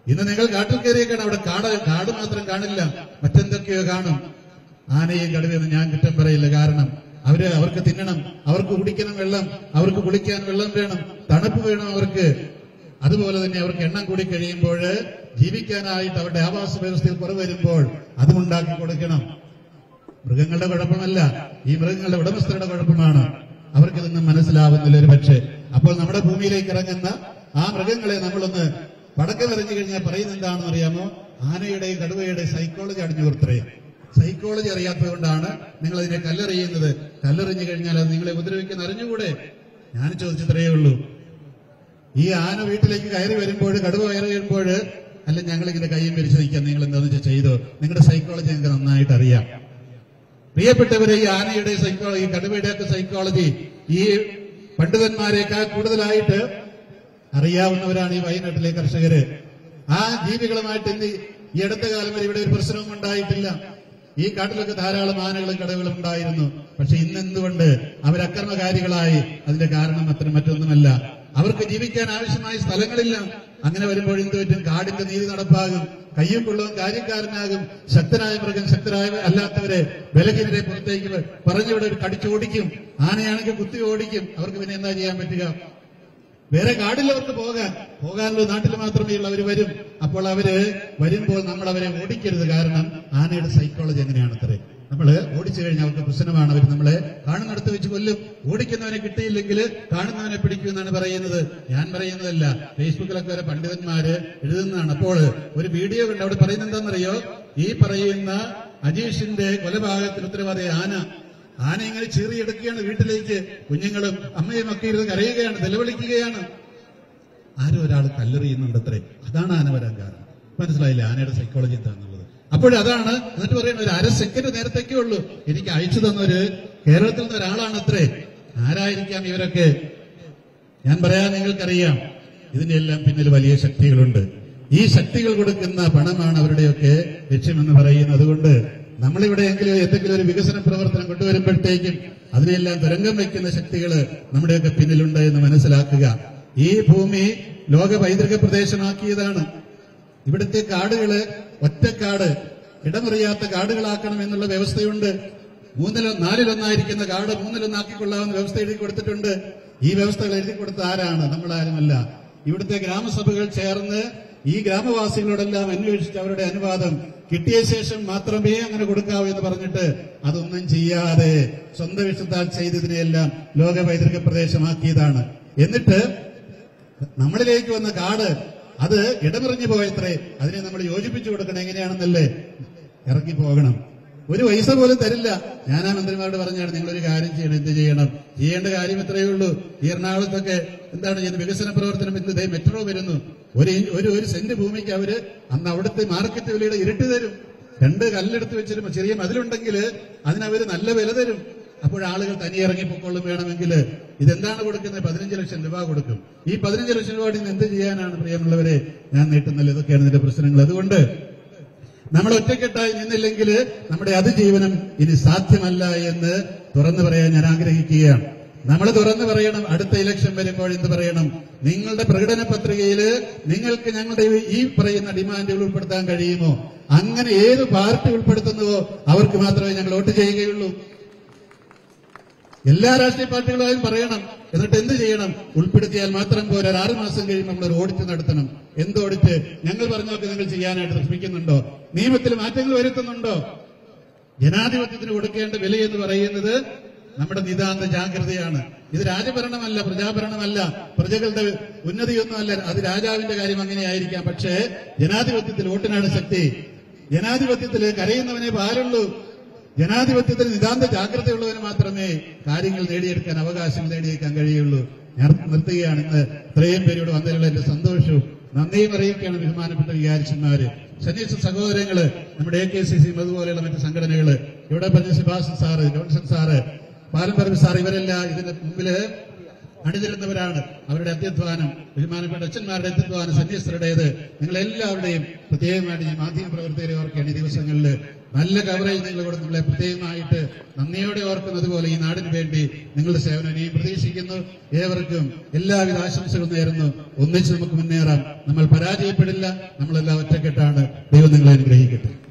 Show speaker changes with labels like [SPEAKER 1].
[SPEAKER 1] ഇന്ന് നിങ്ങൾ കാട്ടിൽ കയറിയേക്കാണ് അവിടെ കാട് കാട് മാത്രം കാണില്ല മറ്റെന്തൊക്കെയോ കാണും ആനയും കടുവയൊന്നും ഞാൻ കുറ്റം പറയില്ല കാരണം അവര് അവർക്ക് തിന്നണം അവർക്ക് കുടിക്കണം വെള്ളം അവർക്ക് കുളിക്കാൻ വെള്ളം വേണം തണുപ്പ് വേണം അവർക്ക് അതുപോലെ തന്നെ അവർക്ക് എണ്ണം കൂടി കഴിയുമ്പോൾ ജീവിക്കാനായിട്ട് അവരുടെ ആവാസ വ്യവസ്ഥയിൽ കുറവ് വരുമ്പോൾ അതും ഉണ്ടാക്കി കൊടുക്കണം മൃഗങ്ങളുടെ കുഴപ്പമല്ല ഈ മൃഗങ്ങളുടെ ഉടമസ്ഥരുടെ കുഴപ്പമാണ് അവർക്കിതൊന്നും മനസ്സിലാവുന്നില്ല ഒരു പക്ഷേ അപ്പോൾ നമ്മുടെ ഭൂമിയിലേക്ക് ഇറങ്ങുന്ന ആ മൃഗങ്ങളെ നമ്മളൊന്ന് പടക്കമെറിഞ്ഞു കഴിഞ്ഞാൽ പറയുന്നത് എന്താണെന്ന് അറിയാമോ ആനയുടെയും കടുവയുടെയും സൈക്കോളജി അടിഞ്ഞു കൊടുത്തേ സൈക്കോളജി അറിയാത്തത് കൊണ്ടാണ് നിങ്ങൾ അതിനെ കല്ലെറിയുന്നത് കല്ലെറിഞ്ഞു കഴിഞ്ഞാൽ അത് നിങ്ങളെ ഉപദ്രവിക്കുന്ന അറിഞ്ഞുകൂടെ ഞാൻ ചോദിച്ചത്രയേ ഉള്ളൂ ഈ ആന വീട്ടിലേക്ക് കയറി വരുമ്പോൾ കടുവ കയറി വരുമ്പോൾ അല്ല ഞങ്ങൾ ഇങ്ങനെ കയ്യും പിരിച്ചു നിൽക്കാൻ നിങ്ങൾ എന്താണെന്ന് വെച്ചാൽ ചെയ്തോ നിങ്ങളുടെ സൈക്കോളജി ഞങ്ങൾക്ക് നന്നായിട്ട് അറിയാം പ്രിയപ്പെട്ടവരെ ഈ ആനയുടെ സൈക്കോളജി കടുവയുടെ ഒക്കെ സൈക്കോളജി ഈ പണ്ഡിതന്മാരെക്കാൾ കൂടുതലായിട്ട് അറിയാവുന്നവരാണ് ഈ വയനാട്ടിലെ കർഷകര് ആ ജീവികളുമായിട്ട് ഇന്ന് ഈ അടുത്ത കാലം വരെ ഇവിടെ ഒരു പ്രശ്നവും ഉണ്ടായിട്ടില്ല ഈ കാട്ടിലൊക്കെ ധാരാളം ആനകളും കടവുകളും ഉണ്ടായിരുന്നു പക്ഷെ ഇന്നെന്തുകൊണ്ട് അവരക്രമകാരികളായി അതിന്റെ കാരണം അത്ര മറ്റൊന്നുമല്ല അവർക്ക് ജീവിക്കാൻ ആവശ്യമായ സ്ഥലങ്ങളില്ല അങ്ങനെ വരുമ്പോൾ എന്ത് പറ്റും കാടിന്റെ നീതി നടപ്പാകും കയ്യും കൊള്ളവും കാര്യക്കാരനാകും ശക്തനായ മൃഗം ശക്തരായ അല്ലാത്തവരെ ബലഹീനരെ പുറത്തേക്ക് പറഞ്ഞിവിടെ ഒരു കടിച്ചോടിക്കും ആനയാണെങ്കിൽ കുത്തി ഓടിക്കും അവർക്ക് പിന്നെ എന്താ ചെയ്യാൻ പറ്റുക വേറെ കാടില്ലവർക്ക് പോകാൻ പോകാനുള്ള നാട്ടിൽ മാത്രമേ ഉള്ളൂ അവർ വരും അപ്പോൾ അവര് വരുമ്പോൾ നമ്മൾ അവരെ ഓടിക്കരുത് കാരണം ആനയുടെ സൈക്കോളജി എങ്ങനെയാണത്രേ നമ്മൾ ഓടിച്ചു കഴിഞ്ഞാൽ അവർക്ക് പ്രശ്നമാണ് അവർ നമ്മളെ കാണുന്നിടത്ത് വെച്ച് കൊല്ലും ഓടിക്കുന്നവനെ കിട്ടിയില്ലെങ്കിൽ കാണുന്നവനെ പിടിക്കും എന്നാണ് പറയുന്നത് ഞാൻ പറയുന്നതല്ല ഫേസ്ബുക്കിലൊക്കെ വരെ പണ്ഡിതന്മാര് എഴുതുന്നതാണ് അപ്പോൾ ഒരു വീഡിയോ കണ്ട് അവിടെ പറയുന്നത് എന്താണെന്നറിയോ ഈ പറയുന്ന അജീഷിന്റെ കൊലപാതകത്തിന് ഉത്തരവാദി ആന ആന ഇങ്ങനെ ചീറിയെടുക്കുകയാണ് വീട്ടിലേക്ക് കുഞ്ഞുങ്ങളും അമ്മയും ഒക്കെ ഇരുന്ന് കരയുകയാണ് നിലവിളിക്കുകയാണ് ആരും ഒരാൾ കല്ലെറിയുന്നുണ്ട് അത്രേ അതാണ് ആന വരാൻ കാരണം മനസ്സിലായില്ലേ ആനയുടെ സൈക്കോളജി എന്താണെന്നുള്ളത് അപ്പോൾ അതാണ് എന്നിട്ട് പറയുന്നത് ഒരു അര സെക്കൻഡ് നേരത്തേക്കേ ഉള്ളൂ എനിക്ക് അയച്ചു തന്നൊരു കേരളത്തിൽ നിന്ന് ഒരാളാണ് അത്രേ ആരായിരിക്കാം ഇവരൊക്കെ ഞാൻ പറയാൻ നിങ്ങൾക്കറിയാം ഇതിന്റെ എല്ലാം പിന്നിൽ വലിയ ശക്തികളുണ്ട് ഈ ശക്തികൾ കൊടുക്കുന്ന പണമാണ് അവരുടെയൊക്കെ ലക്ഷ്യമെന്ന് പറയുന്നത് അതുകൊണ്ട് നമ്മളിവിടെയെങ്കിലും എന്തെങ്കിലും ഒരു വികസന പ്രവർത്തനം കൊണ്ടുവരുമ്പോഴത്തേക്കും അതിനെല്ലാം തുരങ്കം വയ്ക്കുന്ന ശക്തികൾ നമ്മുടെയൊക്കെ പിന്നിലുണ്ട് എന്ന് മനസ്സിലാക്കുക ഈ ഭൂമി ലോക പൈതൃക പ്രദേശമാക്കിയതാണ് ഇവിടുത്തെ കാടുകള് ഒറ്റക്കാട് ഇടമറിയാത്ത കാടുകളാക്കണം എന്നുള്ള വ്യവസ്ഥയുണ്ട് മൂന്നിലോ നാലിലൊന്നായിരിക്കുന്ന കാട് മൂന്നിലൊന്നാക്കിക്കൊള്ളാവുന്ന വ്യവസ്ഥ എഴുതി കൊടുത്തിട്ടുണ്ട് ഈ വ്യവസ്ഥകൾ എഴുതി കൊടുത്ത ആരാണ് നമ്മളാരുമല്ല ഇവിടുത്തെ ഗ്രാമസഭകൾ ചേർന്ന് ഈ ഗ്രാമവാസികളോടെല്ലാം അന്വേഷിച്ച് അവരുടെ അനുവാദം കിട്ടിയ ശേഷം മാത്രമേ അങ്ങനെ കൊടുക്കാവൂ എന്ന് പറഞ്ഞിട്ട് അതൊന്നും ചെയ്യാതെ സ്വന്തം ഇഷ്ടത്താൽ ചെയ്തതിനെയെല്ലാം ലോക പൈതൃക പ്രദേശമാക്കിയതാണ് എന്നിട്ട് നമ്മളിലേക്ക് വന്ന കാട് അത് ഇടമറിഞ്ഞു പോയത്രേ അതിനെ നമ്മൾ യോജിപ്പിച്ചു കൊടുക്കണം എങ്ങനെയാണെന്നല്ലേ ഇറങ്ങി പോകണം ഒരു പൈസ പോലും തരില്ല ഞാൻ ആ മന്ത്രിമാരോട് പറഞ്ഞാണ് നിങ്ങളൊരു കാര്യം ചെയ്യണം എന്ത് ചെയ്യണം ചെയ്യേണ്ട കാര്യം ഇത്രയേ ഉള്ളൂ ഈ എറണാകുളത്തൊക്കെ എന്താണ് ചെയ്യുന്നത് വികസന പ്രവർത്തനം ഇന്ന് ദേ മെട്രോ വരുന്നു ഒരു ഇ- ഒരു ഒരു സെന്റ് ഭൂമിക്ക് അവര് അന്ന് അവിടുത്തെ മാർക്കറ്റ് വിലയുടെ ഇരട്ടി തരും രണ്ട് കല്ലെടുത്ത് വെച്ചിട്ട് ചെറിയ മതിലുണ്ടെങ്കിൽ അതിനവര് നല്ല വില തരും അപ്പോൾ ആളുകൾ തനിയെ ഇറങ്ങിപ്പോക്കൊള്ളും വേണമെങ്കിൽ ഇതെന്താണ് കൊടുക്കുന്നത് പതിനഞ്ച് ലക്ഷം രൂപ കൊടുക്കും ഈ പതിനഞ്ച് ലക്ഷം രൂപ ഇന്ന് എന്ത് ചെയ്യാനാണ് പ്രിയമുള്ളവരെ ഞാൻ നീട്ടുന്നില്ല ഇതൊക്കെയാണ് ഇതിന്റെ പ്രശ്നങ്ങൾ അതുകൊണ്ട് നമ്മൾ ഒറ്റക്കെട്ടായി നിന്നില്ലെങ്കിൽ നമ്മുടെ അതിജീവനം ഇനി സാധ്യമല്ല എന്ന് തുറന്നു പറയാൻ ഞാൻ ആഗ്രഹിക്കുകയാണ് നമ്മൾ തുറന്നു പറയണം അടുത്ത ഇലക്ഷൻ വരുമ്പോൾ എന്ത് പറയണം നിങ്ങളുടെ പ്രകടന പത്രികയിൽ നിങ്ങൾക്ക് ഞങ്ങളുടെ ഈ പറയുന്ന ഡിമാൻഡുകൾ ഉൾപ്പെടുത്താൻ കഴിയുമോ അങ്ങനെ ഏത് പാർട്ടി ഉൾപ്പെടുത്തുന്നുവോ അവർക്ക് മാത്രമേ ഞങ്ങൾ വോട്ട് ചെയ്യുകയുള്ളൂ എല്ലാ രാഷ്ട്രീയ പാർട്ടികളായും പറയണം എന്നിട്ട് എന്ത് ചെയ്യണം ഉൾപ്പെടുത്തിയാൽ മാത്രം പോരാ ഒരു ആറ് മാസം കഴിയുമ്പോൾ നമ്മൾ ഒരു ഓഡിറ്റ് നടത്തണം എന്ത് ഓഡിറ്റ് ഞങ്ങൾ പറഞ്ഞൊക്കെ നിങ്ങൾ ചെയ്യാനായിട്ട് ശ്രമിക്കുന്നുണ്ടോ നിയമത്തിൽ മാറ്റങ്ങൾ വരുത്തുന്നുണ്ടോ ജനാധിപത്യത്തിന് കൊടുക്കേണ്ട വില എന്ന് പറയുന്നത് നമ്മുടെ നിതാന്ത ജാഗ്രതയാണ് ഇത് രാജഭരണമല്ല പ്രജാഭരണമല്ല പ്രജകളുടെ ഉന്നതിയൊന്നുമല്ല അത് രാജാവിന്റെ കാര്യം അങ്ങനെയായിരിക്കാം പക്ഷേ ജനാധിപത്യത്തിൽ വോട്ടിനാണ് ശക്തി ജനാധിപത്യത്തിൽ കരയുന്നവനെ പാലുള്ളൂ ജനാധിപത്യത്തിൽ നിതാന്ത ജാഗ്രതയുള്ളവന് മാത്രമേ കാര്യങ്ങൾ നേടിയെടുക്കാൻ അവകാശം നേടിയെടുക്കാൻ കഴിയുള്ളൂ ഞാൻ നിർത്തുകയാണ് ഇന്ന് ഇത്രയും പേരോട് വന്നതിലുള്ള എന്റെ സന്തോഷവും നന്ദിയും അറിയിക്കുകയാണ് ബഹുമാനപ്പെട്ട വികാരിച്ചന്മാര് സന്യാസ സഹോദരങ്ങള് നമ്മുടെ എ കെ സി സി അതുപോലെയുള്ള മറ്റ് സംഘടനകള് ഇവിടെ പറഞ്ഞ Subhashan sir Johnson sir Palamparamb sir ഇവരെല്ലാം ഇതിന്റെ മുമ്പില് അണിനിരുന്നവരാണ് അവരുടെ അത്യധ്വാനം ബഹുമാനപ്പെട്ട അച്ഛന്മാരുടെ അത്യധ്വാനം സന്യസ്തരുടേത് നിങ്ങൾ എല്ലാവരുടെയും പ്രത്യേകമായിട്ട് ഈ മാധ്യമ പ്രവർത്തകരെ ഓർക്കുകയാണ് ഈ ദിവസങ്ങളിൽ നല്ല കവറേജ് നിങ്ങൾ കൂടെ നമ്മളെ പ്രത്യേകമായിട്ട് നന്ദിയോടെ ഓർക്കുന്നത് പോലെ ഈ നാടിന് വേണ്ടി നിങ്ങളുടെ സേവനം ഇനിയും പ്രതീക്ഷിക്കുന്നു ഏവർക്കും എല്ലാവിധ ആശംസകളും നേരുന്നു ഒന്നിച്ച് നമുക്ക് മുന്നേറാം നമ്മൾ പരാജയപ്പെടില്ല നമ്മളെല്ലാം ഒറ്റക്കെട്ടാണ് ദൈവം നിങ്ങളെ അനുഗ്രഹിക്കട്ടെ